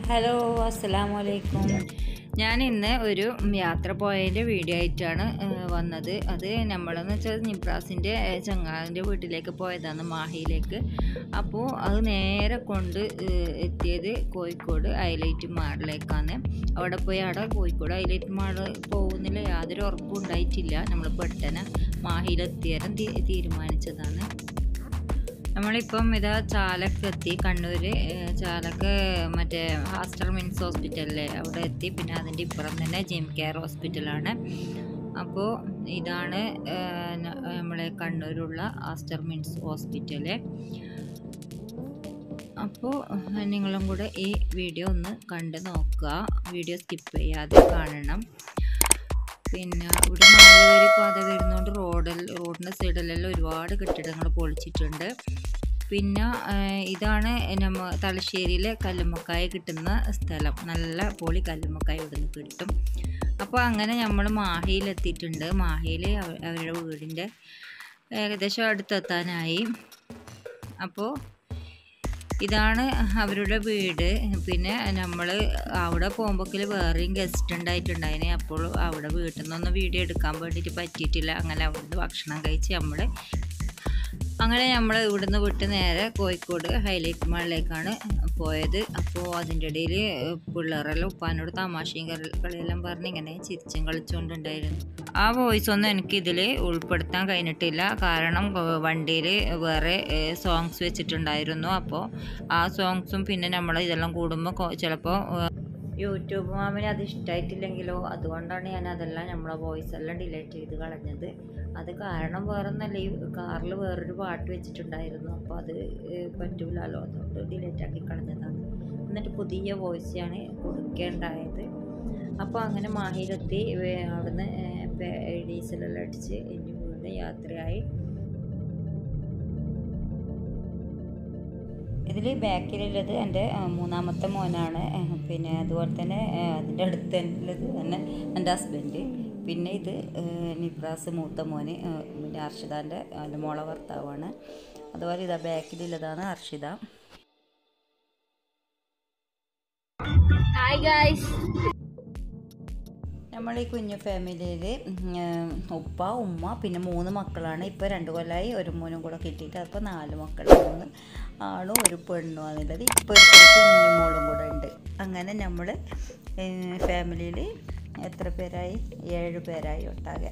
hello അസ്സലാമു അലൈക്കും ഞാൻ ഇന്ന് ഒരു യാത്ര പോയതിൻ്റെ വീഡിയോ ആയിട്ടാണ് ഏഹ്, വന്നത് അത് നമ്മളെന്ന് വെച്ചാൽ നിബ്രാസിൻ്റെ ചങ്ങാതിൻ്റെ വീട്ടിലേക്ക് പോയതാണ് മാഹിയിലേക്ക് അപ്പോൾ അത് നേരെ കൊണ്ട് ഏഹ്, എത്തിയത് കോഴിക്കോട് ഹൈലൈറ്റ് മാളിലേക്കാണ് അവിടെ പോയി അവിടെ കോഴിക്കോട് ഹൈലൈറ്റ് മാൾ പോകുന്നില്ല യാതൊരു ഉറപ്പും ഉണ്ടായിട്ടില്ല നമ്മൾ പെട്ടെന്ന് മാഹിയിലെത്തിയാലും തീ തീരുമാനിച്ചതാണ് നമ്മളിപ്പം ഇതാ ചാലക്ക് എത്തി കണ്ണൂർ ചാലക്ക് മറ്റേ ഹാസ്റ്റർ മിൻസ് ഹോസ്പിറ്റലിലെ അവിടെ എത്തി പിന്നെ അതിൻ്റെ ഇപ്പുറം തന്നെ ജിം കെയർ ഹോസ്പിറ്റലാണ് അപ്പോൾ ഇതാണ് ഏഹ്, ന- നമ്മളെ കണ്ണൂരുള്ള ആസ്റ്റർ മിൻസ് ഹോസ്പിറ്റല് അപ്പോൾ നിങ്ങളും കൂടെ ഈ വീഡിയോ ഒന്ന് കണ്ട് നോക്കുക വീഡിയോ സ്കിപ്പ് ചെയ്യാതെ കാണണം പിന്നെ ഇവിടെ നാലുവരി പാത വരുന്നതുകൊണ്ട് റോഡിൽ റോഡിൻ്റെ സൈഡിലെല്ലാം ഒരുപാട് കെട്ടിടങ്ങൾ പൊളിച്ചിട്ടുണ്ട് പിന്നെ ആ, ഇതാണ് നമ്മ തലശ്ശേരിയിലെ കല്ലുമ്മക്കായ കിട്ടുന്ന സ്ഥലം നല്ല പൊളി കല്ലുമ്മക്കായ ഇവിടുന്ന് കിട്ടും അപ്പോൾ അങ്ങനെ നമ്മൾ മാഹിയിലെത്തിയിട്ടുണ്ട് മാഹിയിൽ അവ- അവരുടെ വീടിൻ്റെ ഏകദേശം അടുത്തെത്താനായി അപ്പോൾ ഇതാണ് അവരുടെ വീട് പിന്നെ നമ്മൾ അവിടെ പോകുമ്പോക്കിൽ വേറെയും ഗസ്റ്റ് ഉണ്ടായിട്ടുണ്ടായിന് അപ്പോൾ അവിടെ വീട്ടിൽ നിന്നൊന്നും വീഡിയോ എടുക്കാൻ വേണ്ടിയിട്ട് പറ്റിയിട്ടില്ല അങ്ങനെ അവിടുന്ന് ഭക്ഷണം കഴിച്ച് നമ്മൾ അങ്ങനെ നമ്മൾ ഇവിടുന്ന് വിട്ട് നേരെ കോഴിക്കോട് ഹൈലൈറ്റ് മാളിലേക്കാണ് പോയത് അപ്പോൾ അതിൻ്റെ ഇടയിൽ പിള്ളേരെല്ലാം ഉപ്പാനോട് തമാശയും കളി- കളിയെല്ലാം പറഞ്ഞ് ഇങ്ങനെ ചിരിച്ചും കളിച്ചുകൊണ്ടുണ്ടായിരുന്നു ആ വോയിസ് ഒന്നും എനിക്ക് ഇതിൽ ഉൾപ്പെടുത്താൻ കഴിഞ്ഞിട്ടില്ല കാരണം വണ്ടിയിൽ വേറെ സോങ്സ് വെച്ചിട്ടുണ്ടായിരുന്നു അപ്പോൾ ആ സോങ്സും പിന്നെ നമ്മൾ ഇതെല്ലാം കൂടുമ്പോൾ ചിലപ്പോൾ യൂട്യൂബ് മാമിന് അത് ഇഷ്ടമായിട്ടില്ലെങ്കിലോ അതുകൊണ്ടാണ് ഞാൻ അതെല്ലാം നമ്മളെ വോയിസ് എല്ലാം ഡിലീറ്റ് ചെയ്ത് കളഞ്ഞത് അത് കാരണം വേറൊന്നല്ല ഈ കാറിൽ വേറൊരു പാട്ട് വെച്ചിട്ടുണ്ടായിരുന്നു അപ്പോൾ അത് ഏഹ്, പറ്റൂലല്ലോ അതുകൊണ്ട് ഡിലീറ്റ് ആക്കി കളഞ്ഞതാണ് എന്നിട്ട് പുതിയ വോയിസാണ് കൊടുക്കേണ്ടായത് അപ്പോൾ അങ്ങനെ മാഹിയിലെത്തി വേ- അവിടുന്ന് ഏഹ്, പെ- ഡീസലെല്ലാം അടിച്ച് ഇനി വീണ്ടും യാത്രയായി ഇതിൽ ബാക്കിലുള്ളത് എൻ്റെ ആ, മൂന്നാമത്തെ മോനാണ് ആ, പിന്നെ അതുപോലെ തന്നെ ആ, അതിൻ്റെ അടുത്ത് ഉള്ളത് തന്നെ എൻ്റെ ഹസ്ബൻഡ് പിന്നെ ഇത് ആ, നിബ്രാസ് മൂത്ത മോന് ആ, പിന്നെ അർഷിതാൻ്റെ എൻ്റെ മോളെ ഭർത്താവാണ് അതുപോലെ ഇതാ ബാക്കിലുള്ളതാണ് അർഷിത ഹായ് ഗായ്സ് നമ്മൾ ഈ കുഞ്ഞു ഫാമിലിയിൽ ഉപ്പ ഉമ്മ പിന്നെ മൂന്ന് മക്കളാണ് ഇപ്പോൾ രണ്ട് കൊല്ലമായി ഒരു മോനും കൂടെ കിട്ടിയിട്ട് അപ്പോൾ നാല് മക്കൾ മൂന്ന് ആണും ഒരു പെണ്ണും ആണുള്ളത് ഇപ്പോൾ ഒരു കുഞ്ഞു മോളും കൂടെ ഉണ്ട് അങ്ങനെ നമ്മൾ ഫാമിലിയിൽ എത്ര പേരായി ഏഴ് പേരായി ഒട്ടാകെ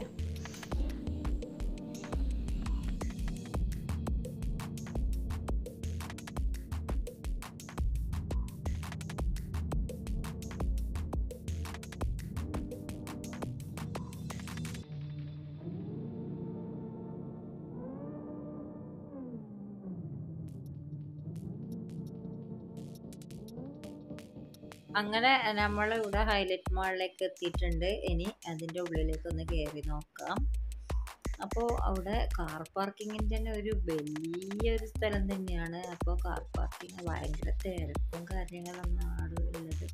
അങ്ങനെ നമ്മൾ ഇവിടെ ഹൈലൈറ്റ് മാളിലേക്ക് എത്തിയിട്ടുണ്ട് ഇനി അതിൻ്റെ ഉള്ളിലേക്ക് ഒന്ന് കയറി നോക്കാം അപ്പോൾ അവിടെ കാർ പാർക്കിങ്ങിൻ്റെ തന്നെ ഒരു വലിയൊരു സ്ഥലം തന്നെയാണ് അപ്പോൾ കാർ പാർക്കിങ് ഭയങ്കര തിരക്കും കാര്യങ്ങളൊന്നാണ് ഉള്ളത്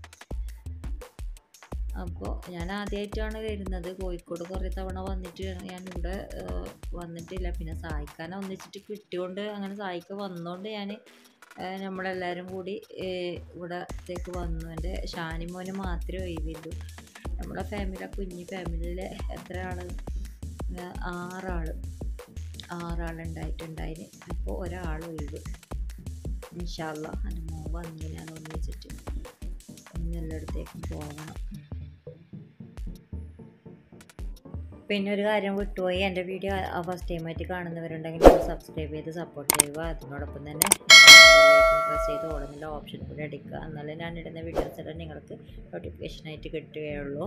അപ്പോൾ ഞാൻ ആദ്യമായിട്ടാണ് വരുന്നത് കോഴിക്കോട് കുറേ തവണ വന്നിട്ട് ഞാൻ ഇവിടെ ഏഹ്, വന്നിട്ടില്ല പിന്നെ സഹായിക്കാൻ ഒന്നിച്ചിട്ട് കിട്ടിയോണ്ട് അങ്ങനെ സഹായിക്കാൻ വന്നോണ്ട് ഞാൻ നമ്മളെല്ലാവരും കൂടി ഏഹ്, ഇവിടത്തേക്ക് വന്നു എൻ്റെ ഷാനിമോന് മാത്രമേ ഒഴിവുള്ളൂ നമ്മളെ ഫാമിലി കുഞ്ഞി ഫാമിലിയിലെ എത്ര ആൾ ആറാൾ ആറാളുണ്ടായിട്ടുണ്ടായിന് അപ്പോൾ ഒരാൾ ഒഴിവ് ഇൻഷാല്ല എൻ്റെ മോൻ വന്നു ഞാൻ ഒന്നിച്ചിട്ട് ഇന്ന് എല്ലായിടത്തേക്കും പോകണം പിന്നെ ഒരു കാര്യം വിട്ടുപോയി എൻ്റെ വീഡിയോ ഫസ്റ്റ് ടൈമായിട്ട് കാണുന്നവരുണ്ടെങ്കിൽ സബ്സ്ക്രൈബ് ചെയ്ത് സപ്പോർട്ട് ചെയ്യുക അതിനോടൊപ്പം തന്നെ പ്രസ് ചെയ്ത് ഓടുന്നില്ല ഓപ്ഷൻ കൂടി അടിക്കുക എന്നാലേ ഞാൻ ഇടുന്ന വീഡിയോസ് എല്ലാം നിങ്ങൾക്ക് നോട്ടിഫിക്കേഷനായിട്ട് കിട്ടുകയുള്ളൂ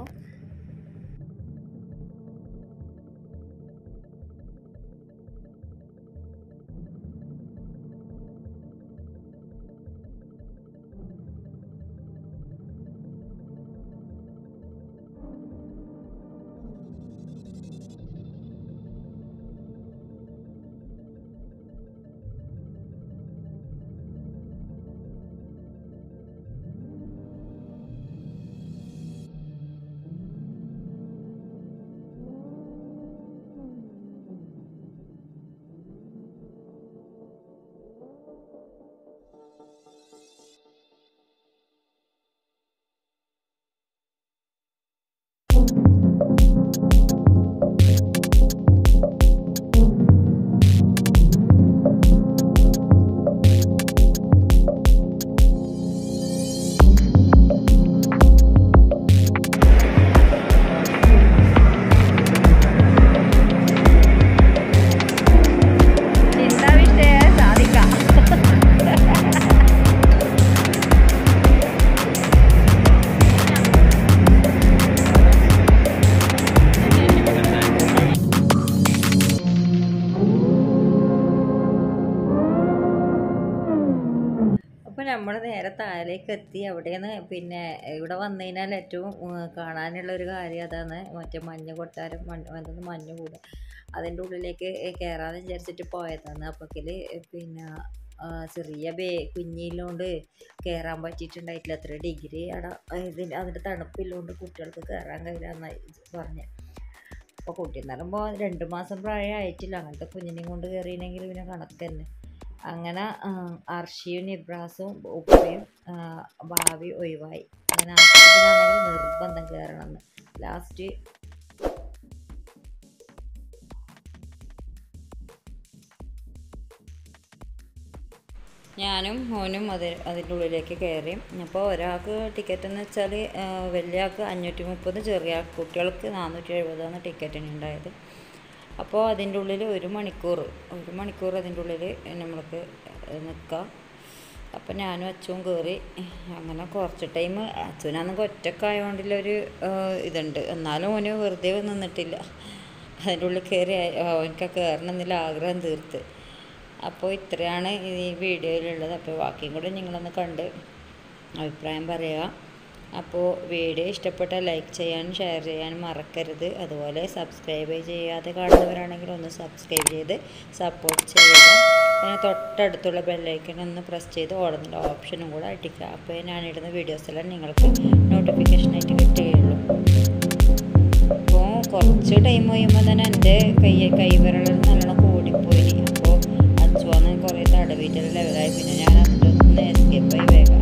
നേരെ താഴേക്ക് എത്തി അവിടെയാണ് പിന്നെ ഇവിടെ വന്നു കഴിഞ്ഞാൽ ഏറ്റവും ഉം, കാണാനുള്ള ഒരു കാര്യം അതാണ് മറ്റേ മഞ്ഞ കൊട്ടാരം മഞ്ഞ് എന്തെന്ന് മഞ്ഞ് കൂടെ അതിൻ്റെ ഉള്ളിലേക്ക് കയറാമെന്ന് വിചാരിച്ചിട്ട് പോയതാണ് അപ്പോഴേക്കിൽ പിന്നെ ആ, ചെറിയ ബേ കുഞ്ഞിലോണ്ട് കയറാൻ പറ്റിയിട്ടുണ്ടായിട്ടില്ല അത്ര ഡിഗ്രി അവിടെ ഇതിന് അതിൻ്റെ തണുപ്പില്ലോണ്ട് കുട്ടികൾക്ക് കയറാൻ കഴിയില്ലെന്നായി പറഞ്ഞ് അപ്പോൾ കുട്ടി എന്ന് പറയുമ്പോൾ രണ്ട് മാസം പ്രായമായിട്ടില്ല അങ്ങനത്തെ കുഞ്ഞിനെയും കൊണ്ട് കയറിയില്ലെങ്കിൽ പിന്നെ കണക്ക് തന്നെ അങ്ങനെ ആ, അർഷിയും നിബ്രാസും ഉപ്പയും ആ, ഭാവി ഒഴിവായി അങ്ങനെ അർഷിനാണെങ്കിൽ നിർബന്ധം കയറണം എന്ന് ലാസ്റ്റ് ഞാനും മോനും അത് അതിൻ്റെ ഉള്ളിലേക്ക് കയറി അപ്പോൾ ഒരാൾക്ക് ടിക്കറ്റ് എന്ന് വെച്ചാൽ വലിയ ആൾക്ക് അഞ്ഞൂറ്റി മുപ്പത് ചെറിയ ആൾക്ക് കുട്ടികൾക്ക് നാനൂറ്റി എഴുപതാണ് ടിക്കറ്റിന് ഉണ്ടായത് അപ്പോൾ അതിൻ്റെ ഉള്ളിൽ ഒരു മണിക്കൂർ ഒരു മണിക്കൂർ അതിൻ്റെ ഉള്ളിൽ നമ്മൾക്ക് നിൽക്കാം അപ്പം ഞാനും അച്ചുവും കയറി അങ്ങനെ കുറച്ച് ടൈം അച്ഛനാണെങ്കിൽ ഒറ്റക്കായതുകൊണ്ടുള്ളൊരു ഇതുണ്ട് എന്നാലും ഓന് വെറുതെ നിന്നിട്ടില്ല അതിൻ്റെ ഉള്ളിൽ കയറി എനിക്ക് കയറണം എന്നുള്ള ആഗ്രഹം തീർത്ത് അപ്പോൾ ഇത്രയാണ് ഈ വീഡിയോയിലുള്ളത് അപ്പോൾ ബാക്കിയും കൂടെ നിങ്ങളൊന്ന് കണ്ട് അഭിപ്രായം പറയുക അപ്പോൾ വീഡിയോ ഇഷ്ടപ്പെട്ടാൽ ലൈക്ക് ചെയ്യാനും ഷെയർ ചെയ്യാനും മറക്കരുത് അതുപോലെ സബ്സ്ക്രൈബ് ചെയ്യാതെ കാണുന്നവരാണെങ്കിൽ ഒന്ന് സബ്സ്ക്രൈബ് ചെയ്ത് സപ്പോർട്ട് ചെയ്യുക പിന്നെ തൊട്ടടുത്തുള്ള ബെല്ലൈക്കൺ ഒന്ന് പ്രസ് ചെയ്ത് ഓടുന്ന ഓപ്ഷനും കൂടെ അടിക്കുക അപ്പോൾ ഞാനിടുന്ന വീഡിയോസ് എല്ലാം നിങ്ങൾക്ക് നോട്ടിഫിക്കേഷനായിട്ട് കിട്ടുകയുള്ളൂ അപ്പോൾ കുറച്ച് ടൈം കഴിയുമ്പോൾ തന്നെ എൻ്റെ കൈ കൈവിരലിൽ നല്ലോണം കൂടിപ്പോയി അപ്പോൾ അച്ചുവന്ന് കുറേ തടവിയിട്ട് ലെവലായി പിന്നെ ഞാൻ അതിൻ്റെ ഒന്ന് എസ്കേപ്പായി വേഗം